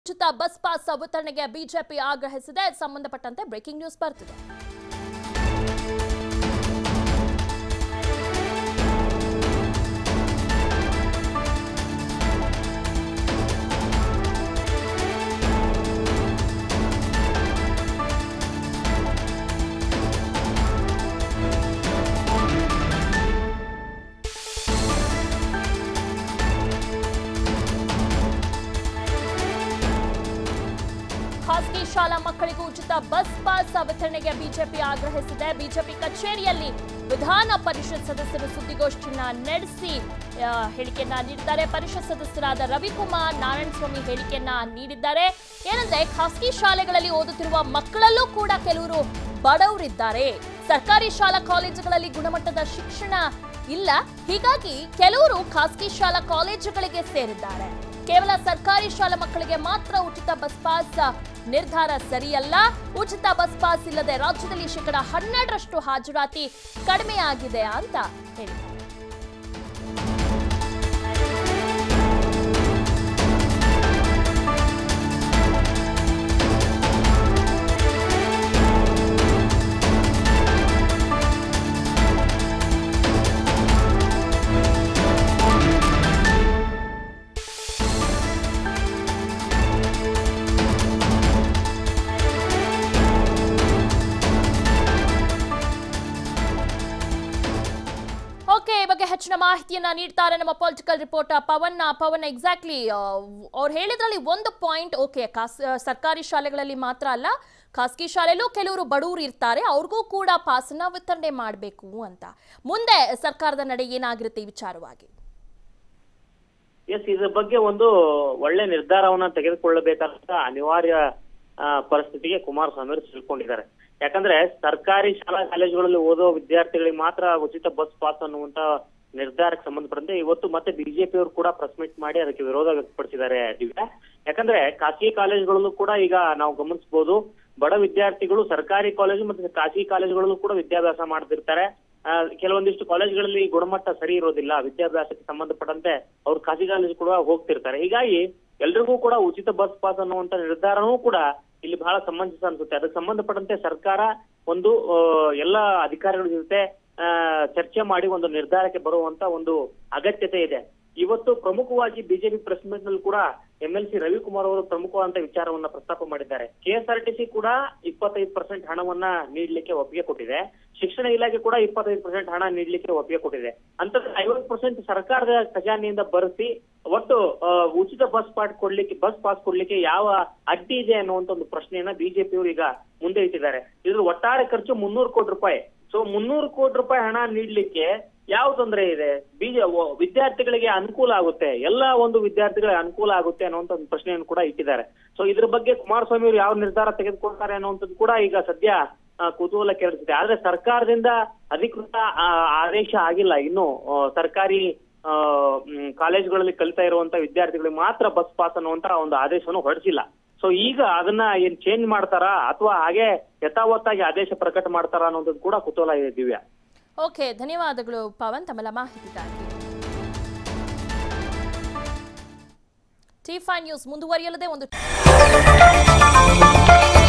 ಉಚಿತ bus pass ವಿತರಣೆಗೆ BJP ಆಗ್ರಹಿಸಿದೆ ಸಂಬಂಧಪಟ್ಟಂತೆ ಬ್ರೇಕಿಂಗ್ ನ್ಯೂಸ್ ಬರ್ತಿದೆ ಖಾಸಗಿ ಶಾಲಾ ಮಕ್ಕಳಿಗೂ ಉಚಿತ ಬಸ್ ಪಾಸ್ ವಿತರಣೆಗೆ ಬಿಜೆಪಿ ಆಗ್ರಹಿಸಿದೆ ಬಿಜೆಪಿ ಕಚೇರಿಯಲ್ಲಿ ವಿಧಾನ ಪರಿಷತ್ ಸದಸ್ಯರು ಸುದ್ದಿಗೋಷ್ಠಿಯನ್ನ ನಡೆಸಿ ಆ, ಹೇಳಿಕೆಯನ್ನ ನೀಡಿದ್ದಾರೆ ಪರಿಷತ್ ಸದಸ್ಯರಾದ ರವಿಕುಮಾರ್ ನಾರಾಯಣಸ್ವಾಮಿ ಹೇಳಿಕೆಯನ್ನ ನೀಡಿದ್ದಾರೆ ಏನಂದ್ರೆ ಖಾಸಗಿ ಶಾಲೆಗಳಲ್ಲಿ ಓದುತ್ತಿರುವ ಮಕ್ಕಳಲ್ಲೂ ಕೂಡ ಕೆಲವರು ಬಡವರಿದ್ದಾರೆ ಸರ್ಕಾರಿ ಶಾಲಾ ಕಾಲೇಜುಗಳಲ್ಲಿ ಗುಣಮಟ್ಟದ ಶಿಕ್ಷಣ ಇಲ್ಲ ಹೀಗಾಗಿ ಕೆಲವರು ಖಾಸಗಿ ಶಾಲಾ ಕಾಲೇಜುಗಳಿಗೆ ಸೇರಿದ್ದಾರೆ ಕೇವಲ ಸರ್ಕಾರಿ ಶಾಲಾ ಮಕ್ಕಳಿಗೆ ಮಾತ್ರ ಉಚಿತ ಬಸ್ ಪಾಸ್ ನಿರ್ಧಾರ ಸರಿಯಲ್ಲ ಉಚಿತ ಬಸ್ ಪಾಸ್ ಇಲ್ಲದೆ ರಾಜ್ಯದಲ್ಲಿ ಶೇಕಡ ಹನ್ನೆರಡರಷ್ಟು ಹಾಜರಾತಿ ಕಡಿಮೆಯಾಗಿದೆ ಅಂತ ಹೇಳಿದ್ದಾರೆ ಓಕೆ ಈ ಬಗ್ಗೆ ಹೆಚ್ಚಿನ ಮಾಹಿತಿಯನ್ನ ನೀಡ್ತಾರೆ ನಮ್ಮ political reporter Pavan Pavan exactly ಅವ್ರು ಹೇಳಿದ್ರಲ್ಲಿ ಒಂದು ಪಾಯಿಂಟ್ ಓಕೆ ಖಾಸ್ ಸರ್ಕಾರಿ ಶಾಲೆಗಳಲ್ಲಿ ಮಾತ್ರ ಅಲ್ಲ ಖಾಸಗಿ ಶಾಲೆಯಲ್ಲೂ ಕೆಲವರು ಬಡವರು ಇರ್ತಾರೆ ಅವ್ರಿಗೂ ಕೂಡ ಪಾಸನ್ನ ವಿತರಣೆ ಮಾಡಬೇಕು ಅಂತ ಮುಂದೆ ಸರ್ಕಾರದ ನಡೆ ಏನಾಗಿರುತ್ತೆ ಈ ವಿಚಾರವಾಗಿ ಎಸ್ ಇದ್ರ ಬಗ್ಗೆ ಒಂದು ಒಳ್ಳೆ ನಿರ್ಧಾರವನ್ನ ತೆಗೆದುಕೊಳ್ಳಬೇಕಾದಂತ ಅನಿವಾರ್ಯ ಆ, ಪರಿಸ್ಥಿತಿಗೆ ಕುಮಾರಸ್ವಾಮಿ ಅವರು ತಿಳ್ಕೊಂಡಿದ್ದಾರೆ ಯಾಕಂದ್ರೆ ಸರ್ಕಾರಿ ಶಾಲಾ ಕಾಲೇಜುಗಳಲ್ಲಿ ಓದೋ ವಿದ್ಯಾರ್ಥಿಗಳಿಗೆ ಮಾತ್ರ ಉಚಿತ ಬಸ್ ಪಾಸ್ ಅನ್ನುವಂತ ನಿರ್ಧಾರಕ್ಕೆ ಸಂಬಂಧಪಟ್ಟಂತೆ ಇವತ್ತು ಮತ್ತೆ ಬಿಜೆಪಿ ಅವರು ಕೂಡ ಪ್ರೆಸ್ ಮೀಟ್ ಮಾಡಿ ಅದಕ್ಕೆ ವಿರೋಧ ವ್ಯಕ್ತಪಡಿಸಿದ್ದಾರೆ ದಿವ್ಯಾ ಯಾಕಂದ್ರೆ ಖಾಸಗಿ ಕಾಲೇಜುಗಳಲ್ಲೂ ಕೂಡ ಈಗ ನಾವು ಗಮನಿಸಬಹುದು ಬಡ ವಿದ್ಯಾರ್ಥಿಗಳು ಸರ್ಕಾರಿ ಕಾಲೇಜು ಮತ್ತೆ ಖಾಸಗಿ ಕಾಲೇಜುಗಳಲ್ಲೂ ಕೂಡ ವಿದ್ಯಾಭ್ಯಾಸ ಮಾಡ್ತಿರ್ತಾರೆ ಆ, ಕೆಲವೊಂದಿಷ್ಟು ಕಾಲೇಜುಗಳಲ್ಲಿ ಗುಣಮಟ್ಟ ಸರಿ ಇರೋದಿಲ್ಲ ವಿದ್ಯಾಭ್ಯಾಸಕ್ಕೆ ಸಂಬಂಧಪಟ್ಟಂತೆ ಅವ್ರು ಖಾಸಗಿ ಕಾಲೇಜ್ ಕೂಡ ಹೋಗ್ತಿರ್ತಾರೆ ಹೀಗಾಗಿ ಎಲ್ರಿಗೂ ಕೂಡ ಉಚಿತ ಬಸ್ ಪಾಸ್ ಅನ್ನುವಂತ ನಿರ್ಧಾರನೂ ಕೂಡ ಇಲ್ಲಿ ಬಹಳ ಸಮಂಜಸ ಅನ್ಸುತ್ತೆ ಅದಕ್ಕೆ ಸಂಬಂಧಪಟ್ಟಂತೆ ಸರ್ಕಾರ ಒಂದು ಆ, ಎಲ್ಲ ಅಧಿಕಾರಿಗಳ ಜೊತೆ ಆ, ಚರ್ಚೆ ಮಾಡಿ ಒಂದು ನಿರ್ಧಾರಕ್ಕೆ ಬರುವಂತ ಒಂದು ಅಗತ್ಯತೆ ಇದೆ ಇವತ್ತು ಪ್ರಮುಖವಾಗಿ ಬಿಜೆಪಿ ಪ್ರೆಸ್ ಮೀಟ್ ನಲ್ಲಿ ಕೂಡ ಎಂ ಎಲ್ ಸಿ ರವಿಕುಮಾರ್ ಅವರು ಪ್ರಮುಖವಾದಂತ ವಿಚಾರವನ್ನ ಪ್ರಸ್ತಾಪ ಮಾಡಿದ್ದಾರೆ ಕೆಎಸ್ಆರ್ಟಿಸಿ ಕೂಡ ಇಪ್ಪತ್ತೈದು ಪರ್ಸೆಂಟ್ ಹಣವನ್ನ ನೀಡಲಿಕ್ಕೆ ಒಪ್ಪಿಗೆ ಕೊಟ್ಟಿದೆ ಶಿಕ್ಷಣ ಇಲಾಖೆ ಕೂಡ ಇಪ್ಪತ್ತೈದು ಪರ್ಸೆಂಟ್ ಹಣ ನೀಡಲಿಕ್ಕೆ ಒಪ್ಪಿಗೆ ಕೊಟ್ಟಿದೆ ಅಂತ ಐವತ್ತು ಪರ್ಸೆಂಟ್ ಸರ್ಕಾರದ ಖಜಾನೆಯಿಂದ ಬರೆಸಿ ಒಟ್ಟು ಆ, ಉಚಿತ ಬಸ್ ಪಾಸ್ ಕೊಡ್ಲಿಕ್ಕೆ ಬಸ್ ಪಾಸ್ ಕೊಡ್ಲಿಕ್ಕೆ ಯಾವ ಅಡ್ಡಿ ಇದೆ ಅನ್ನುವಂತ ಒಂದು ಪ್ರಶ್ನೆಯನ್ನ ಬಿಜೆಪಿ ಅವರು ಈಗ ಮುಂದೆ ಇಟ್ಟಿದ್ದಾರೆ ಇದ್ರ ಒಟ್ಟಾರೆ ಖರ್ಚು ಮುನ್ನೂರು ಕೋಟಿ ರೂಪಾಯಿ ಸೊ ಮುನ್ನೂರು ಕೋಟಿ ರೂಪಾಯಿ ಹಣ ನೀಡ್ಲಿಕ್ಕೆ ಯಾವ ತೊಂದರೆ ಇದೆ ಬೀಜ ವ- ವಿದ್ಯಾರ್ಥಿಗಳಿಗೆ ಅನುಕೂಲ ಆಗುತ್ತೆ ಎಲ್ಲ ಒಂದು ವಿದ್ಯಾರ್ಥಿಗಳಿಗೆ ಅನುಕೂಲ ಆಗುತ್ತೆ ಅನ್ನುವಂತ ಒಂದು ಪ್ರಶ್ನೆಯನ್ನು ಕೂಡ ಇಟ್ಟಿದ್ದಾರೆ ಸೊ ಇದ್ರ ಬಗ್ಗೆ ಕುಮಾರಸ್ವಾಮಿ ಅವರು ಯಾವ ನಿರ್ಧಾರ ತೆಗೆದುಕೊಳ್ತಾರೆ ಅನ್ನುವಂಥದ್ದು ಕೂಡ ಈಗ ಸದ್ಯ ಆ, ಕುತೂಹಲ ಕೆರಳಿಸಿದೆ ಆದ್ರೆ ಸರ್ಕಾರದಿಂದ ಅಧಿಕೃತ ಆ, ಆದೇಶ ಆಗಿಲ್ಲ ಇನ್ನು ಆ, ಸರ್ಕಾರಿ ಆ, ಮ್, ಕಾಲೇಜುಗಳಲ್ಲಿ ಕಲಿತಾ ಇರುವಂತ ವಿದ್ಯಾರ್ಥಿಗಳಿಗೆ ಮಾತ್ರ ಬಸ್ ಪಾಸ್ ಅನ್ನುವಂತ ಒಂದು ಆದೇಶವನ್ನು ಹೊರಡಿಸಿಲ್ಲ ಸೊ ಈಗ ಅದನ್ನ ಏನ್ ಚೇಂಜ್ ಮಾಡ್ತಾರಾ ಅಥವಾ ಹಾಗೆ ಯಥಾವತ್ತಾಗಿ ಆದೇಶ ಪ್ರಕಟ ಮಾಡ್ತಾರಾ ಅನ್ನೋದು ಕೂಡ ಕುತೂಹಲ ಇದೆ ದಿವ್ಯಾ ಓಕೆ ಧನ್ಯವಾದಗಳು ಪವನ್ ತಮ್ಮೆಲ್ಲ ಮಾಹಿತಿಗಾಗಿ ಟಿ ಫೈವ್ ನ್ಯೂಸ್ ಮುಂದುವರಿಯಲಿದೆ ಒಂದು